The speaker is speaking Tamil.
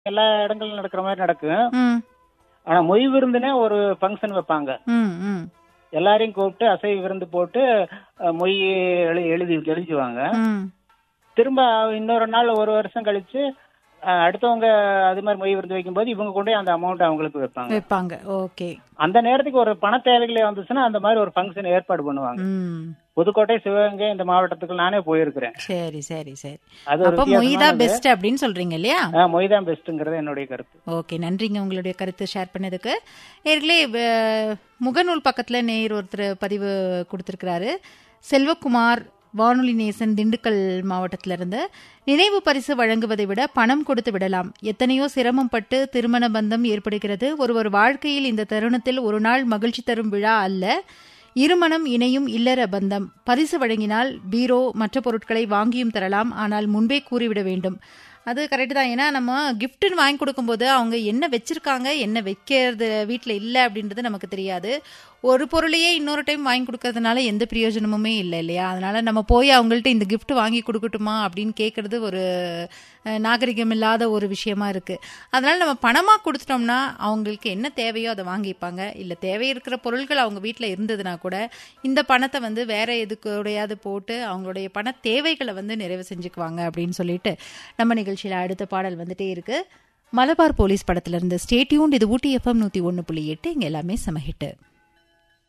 எல்லா இடங்களும் நடக்கிற மாதிரி நடக்கும் ம் ஆனா மொய் விருந்துனே ஒரு ஃபங்க்ஷன் வைப்பாங்க ம் ம் எல்லாரையும் கூப்பிட்டு அசை விருந்து போட்டு அஹ், மொய் எழுதி எழுதி எழுதிக்குவாங்க ம் திரும்ப இன்னொரு நாள் ஒரு வருஷம் கழிச்சு அஹ், அடுத்தவங்க அது மாதிரி மொய் விருந்து வைக்கும்போது இவங்க கொண்டு போய் அந்த அமௌண்ட் அவங்களுக்கு வைப்பாங்க வைப்பாங்க ஓகே அந்த நேரத்துக்கு ஒரு பண தேவைகளே வந்துச்சுன்னா அந்த மாதிரி ஒரு ஃபங்க்ஷன் ஏற்பாடு பண்ணுவாங்க ம் புதுக்கோட்டை சிவகங்கை இந்த மாவட்டத்துக்கு நானே போயிருக்கிறேன் சரி சரி சரி அது ஒரு அப்ப மொய் தான் வித்தியாசமானது. பெஸ்ட் அப்படின்னு சொல்றீங்க இல்லையா ஆ, மொய் தான் பெஸ்ட்டுங்கிறது என்னுடைய கருத்து ஓகே நன்றிங்க உங்களுடைய கருத்து ஷேர் பண்ணதுக்கு நேர்களே வ- முகநூல் பக்கத்துல நேர் ஒருத்தர் பதிவு கொடுத்திருக்கிறாரு செல்வகுமார் வானொலி நேசன் திண்டுக்கல் மாவட்டத்தில இருந்து நினைவு பரிசு வழங்குவதை விட பணம் கொடுத்து விடலாம் எத்தனையோ சிரமம் பட்டு திருமண பந்தம் ஏற்படுகிறது ஒருவர் வாழ்க்கையில் இந்த தருணத்தில் ஒரு நாள் மகிழ்ச்சி தரும் விழா அல்ல இருமணம் இணையும் இல்லற பந்தம் பரிசு வழங்கினால் பீரோ மற்ற பொருட்களை வாங்கியும் தரலாம் ஆனால் முன்பே கூறிவிட வேண்டும் அது கரெக்ட் தான் ஏன்னா நம்ம கிஃப்ட்னு வாங்கி கொடுக்கும்போது அவங்க என்ன வச்சிருக்காங்க என்ன வைக்கிறது வீட்டில் இல்லை அப்படின்றது நமக்கு தெரியாது ஒரு பொருளையே இன்னொரு டைம் வாங்கி கொடுக்கறதுனால எந்த பிரயோஜனமுமே இல்லை இல்லையா அதனால நம்ம போய் அவங்கள்ட்ட இந்த gift வாங்கி கொடுக்கட்டுமா அப்படின்னு கேட்கறது ஒரு அஹ், நாகரிகம் இல்லாத ஒரு விஷயமா இருக்கு அதனால நம்ம பணமா கொடுத்துட்டோம்னா அவங்களுக்கு என்ன தேவையோ அதை வாங்கிப்பாங்க இல்லை தேவை இருக்கிற பொருட்கள் அவங்க வீட்டில் இருந்ததுன்னா கூட இந்த பணத்தை வந்து வேற எதுக்கூடையாவது போட்டு அவங்களுடைய பண தேவைகளை வந்து நிறைவு செஞ்சுக்குவாங்க அப்படின்னு சொல்லிட்டு நம்ம நிகழ்ச்சியில அடுத்த பாடல் வந்துட்டே இருக்கு மலபார் போலீஸ் படத்துல இருந்து ஸ்டேட்யூன் இது ஊட்டி எஃப்எம் நூத்தி ஒன்னு புள்ளி எட்டு இங்க எல்லாமே சமஹிட்டு